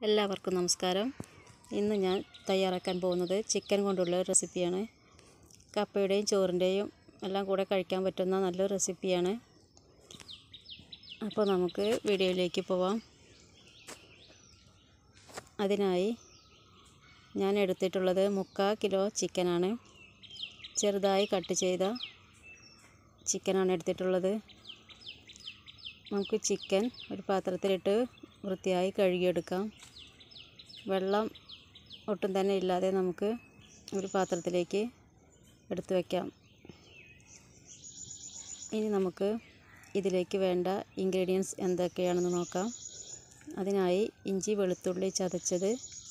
എല്ലാവർക്കും നമസ്കാരം ഇന്ന് ഞാൻ തയ്യാറാക്കാൻ പോകുന്നത് ചിക്കൻ കൊണ്ടുള്ള ഒരു റെസിപ്പിയാണ് കപ്പയുടെയും ചോറിൻ്റെയും എല്ലാം കൂടെ കഴിക്കാൻ പറ്റുന്ന നല്ലൊരു റെസിപ്പിയാണ് അപ്പോൾ നമുക്ക് വീഡിയോയിലേക്ക് പോവാം അതിനായി ഞാൻ എടുത്തിട്ടുള്ളത് മുക്കാൽ കിലോ ചിക്കനാണ് ചെറുതായി കട്ട് ചെയ്ത ചിക്കനാണ് എടുത്തിട്ടുള്ളത് നമുക്ക് ചിക്കൻ ഒരു പാത്രത്തിലിട്ട് വൃത്തിയായി കഴുകിയെടുക്കാം വെള്ളം ഒട്ടും തന്നെ ഇല്ലാതെ നമുക്ക് ഒരു പാത്രത്തിലേക്ക് എടുത്തു വയ്ക്കാം ഇനി നമുക്ക് ഇതിലേക്ക് വേണ്ട ഇൻഗ്രീഡിയൻസ് എന്തൊക്കെയാണെന്ന് നോക്കാം അതിനായി ഇഞ്ചി വെളുത്തുള്ളി ചതച്ചത്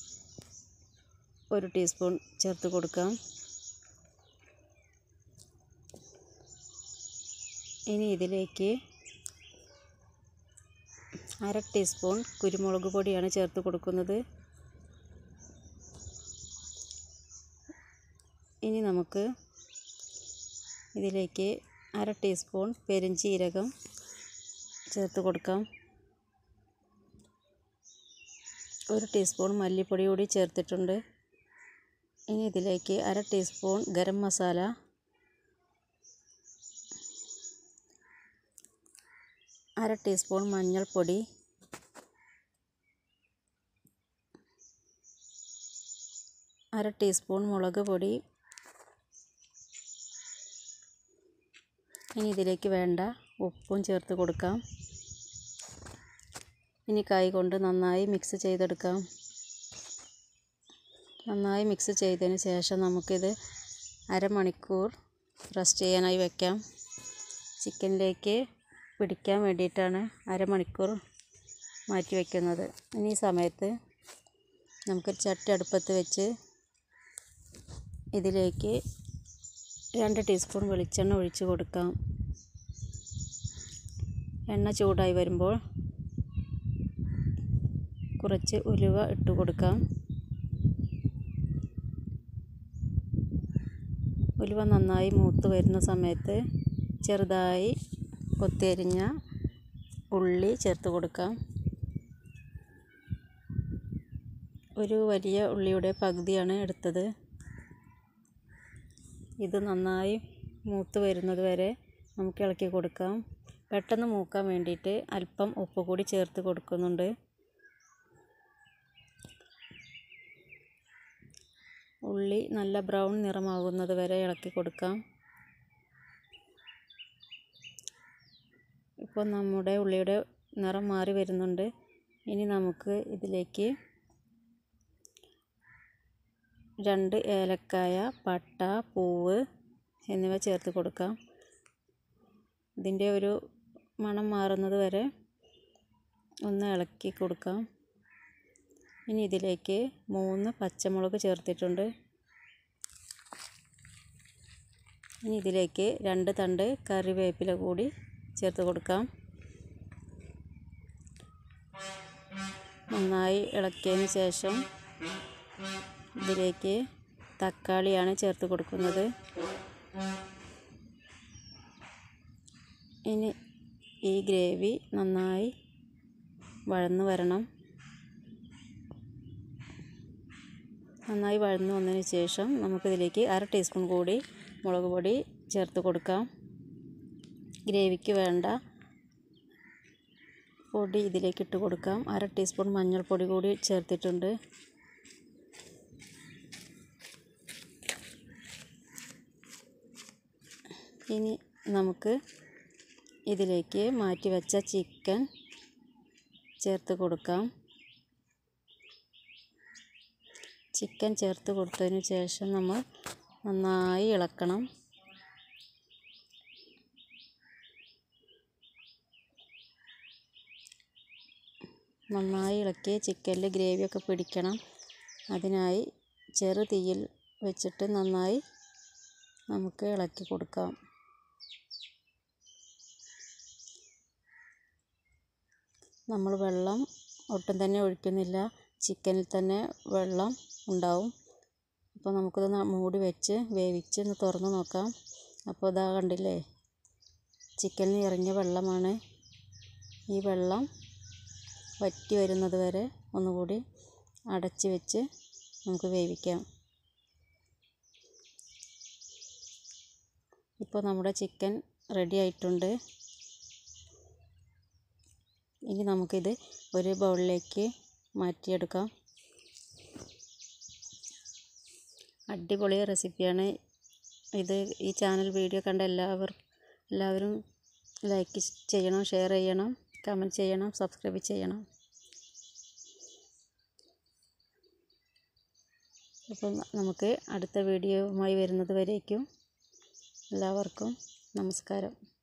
ഒരു ടീസ്പൂൺ ചേർത്ത് കൊടുക്കാം ഇനി ഇതിലേക്ക് അര ടീസ്പൂൺ കുരുമുളക് പൊടിയാണ് ചേർത്ത് കൊടുക്കുന്നത് ഇനി നമുക്ക് ഇതിലേക്ക് അര ടീസ്പൂൺ പെരുംജീരകം ചേർത്ത് കൊടുക്കാം ഒരു ടീസ്പൂൺ മല്ലിപ്പൊടി കൂടി ചേർത്തിട്ടുണ്ട് ഇനി ഇതിലേക്ക് അര ടീസ്പൂൺ ഗരം മസാല അര ടീസ്പൂൺ മഞ്ഞൾപ്പൊടി അര ടീസ്പൂൺ മുളക് പൊടി ഇനി ഇതിലേക്ക് വേണ്ട ഉപ്പും ചേർത്ത് കൊടുക്കാം ഇനി കൈ കൊണ്ട് നന്നായി മിക്സ് ചെയ്തെടുക്കാം നന്നായി മിക്സ് ചെയ്തതിന് ശേഷം നമുക്കിത് അരമണിക്കൂർ റെസ്റ്റ് ചെയ്യാനായി വയ്ക്കാം ചിക്കനിലേക്ക് പിടിക്കാൻ വേണ്ടിയിട്ടാണ് അരമണിക്കൂർ മാറ്റി വയ്ക്കുന്നത് ഇനി ഈ സമയത്ത് നമുക്ക് ചട്ടി അടുപ്പത്ത് വെച്ച് ഇതിലേക്ക് രണ്ട് ടീസ്പൂൺ വെളിച്ചെണ്ണ ഒഴിച്ച് കൊടുക്കാം എണ്ണ ചൂടായി വരുമ്പോൾ കുറച്ച് ഉലുവ ഇട്ട് കൊടുക്കാം ഉലുവ നന്നായി മൂത്ത് വരുന്ന സമയത്ത് ചെറുതായി കൊത്തിയരിഞ്ഞ ഉള്ളി ചേർത്ത് കൊടുക്കാം ഒരു വലിയ ഉള്ളിയുടെ പകുതിയാണ് എടുത്തത് ഇത് നന്നായി മൂത്ത് വരുന്നത് വരെ നമുക്ക് ഇളക്കി കൊടുക്കാം പെട്ടെന്ന് മൂക്കാൻ വേണ്ടിയിട്ട് അല്പം ഉപ്പ് കൂടി ചേർത്ത് കൊടുക്കുന്നുണ്ട് ഉള്ളി നല്ല ബ്രൗൺ നിറമാകുന്നത് വരെ ഇളക്കി കൊടുക്കാം ഇപ്പോൾ നമ്മുടെ ഉള്ളിയുടെ നിറം മാറി വരുന്നുണ്ട് ഇനി നമുക്ക് ഇതിലേക്ക് രണ്ട് ഏലക്കായ പട്ട പൂവ് എന്നിവ ചേർത്ത് കൊടുക്കാം ഇതിൻ്റെ ഒരു മണം മാറുന്നത് വരെ ഒന്ന് ഇളക്കി കൊടുക്കാം ഇനി ഇതിലേക്ക് മൂന്ന് പച്ചമുളക് ചേർത്തിട്ടുണ്ട് ഇനി ഇതിലേക്ക് രണ്ട് തണ്ട് കറിവേപ്പില കൂടി ചേർത്ത് കൊടുക്കാം നന്നായി ഇളക്കിയതിന് ശേഷം ഇതിലേക്ക് തക്കാളിയാണ് ചേർത്ത് കൊടുക്കുന്നത് ഇനി ഈ ഗ്രേവി നന്നായി വഴന്നു വരണം നന്നായി വഴന്നു വന്നതിന് ശേഷം നമുക്കിതിലേക്ക് അര ടീസ്പൂൺ കൂടി മുളക് പൊടി ചേർത്ത് കൊടുക്കാം ഗ്രേവിക്ക് വേണ്ട പൊടി ഇതിലേക്ക് ഇട്ട് കൊടുക്കാം അര ടീസ്പൂൺ മഞ്ഞൾപ്പൊടി കൂടി ചേർത്തിട്ടുണ്ട് ഇനി നമുക്ക് ഇതിലേക്ക് മാറ്റി വെച്ച ചിക്കൻ ചേർത്ത് കൊടുക്കാം ചിക്കൻ ചേർത്ത് കൊടുത്തതിന് ശേഷം നമ്മൾ നന്നായി ഇളക്കണം നന്നായി ഇളക്കി ചിക്കനിൽ ഗ്രേവിയൊക്കെ പിടിക്കണം അതിനായി ചെറു തീയിൽ വെച്ചിട്ട് നന്നായി നമുക്ക് ഇളക്കി കൊടുക്കാം നമ്മൾ വെള്ളം ഒട്ടും തന്നെ ഒഴിക്കുന്നില്ല ചിക്കനിൽ തന്നെ വെള്ളം ഉണ്ടാവും അപ്പോൾ നമുക്കത് മൂടി വെച്ച് വേവിച്ച് ഒന്ന് തുറന്ന് നോക്കാം അപ്പോൾ ഇതാ കണ്ടില്ലേ ചിക്കനിൽ ഇറങ്ങിയ വെള്ളമാണ് ഈ വെള്ളം വറ്റി വരുന്നത് വരെ ഒന്നുകൂടി അടച്ച് വെച്ച് നമുക്ക് വേവിക്കാം ഇപ്പോൾ നമ്മുടെ ചിക്കൻ റെഡി ആയിട്ടുണ്ട് ഇനി നമുക്കിത് ഒരു ബൗളിലേക്ക് മാറ്റിയെടുക്കാം അടിപൊളി റെസിപ്പിയാണ് ഇത് ഈ ചാനൽ വീഡിയോ കണ്ട എല്ലാവർ എല്ലാവരും ലൈക്ക് ചെയ്യണം ഷെയർ ചെയ്യണം കമൻറ്റ് ചെയ്യണം സബ്സ്ക്രൈബ് ചെയ്യണം അപ്പം നമുക്ക് അടുത്ത വീഡിയോയുമായി വരുന്നത് വരേക്കും എല്ലാവർക്കും നമസ്കാരം